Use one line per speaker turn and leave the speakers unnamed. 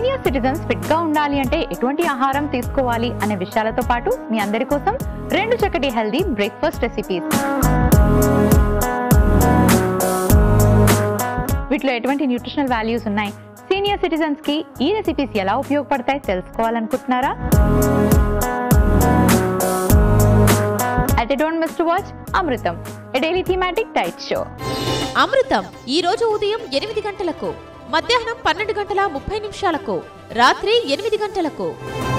senior citizens fit గా ఉండాలి అంటే ఎటువంటి ఆహారం తీసుకోవాలి అనే విషయాలతో పాటు మీ అందరి కోసం రెండు చక్కటి హెల్దీ బ్రేక్ఫాస్ట్ రెసిపీస్ వీటిలో ఎటువంటి న్యూట్రిషనల్ వాల్యూస్ ఉన్నాయి సీనియర్ సిటిజన్స్ కి ఈ రెసిపీస్ ఎలా ఉపయోగపడతాయి తెలుసుకోవాలనుకుంటున్నారా అయితే don't miss to watch Amrutham a daily thematic diet show
Amrutham ఈ రోజు ఉదయం ఎనిమిది గంటలకు మధ్యాహ్నం పన్నెండు గంటల ముప్పై నిమిషాలకు రాత్రి ఎనిమిది గంటలకు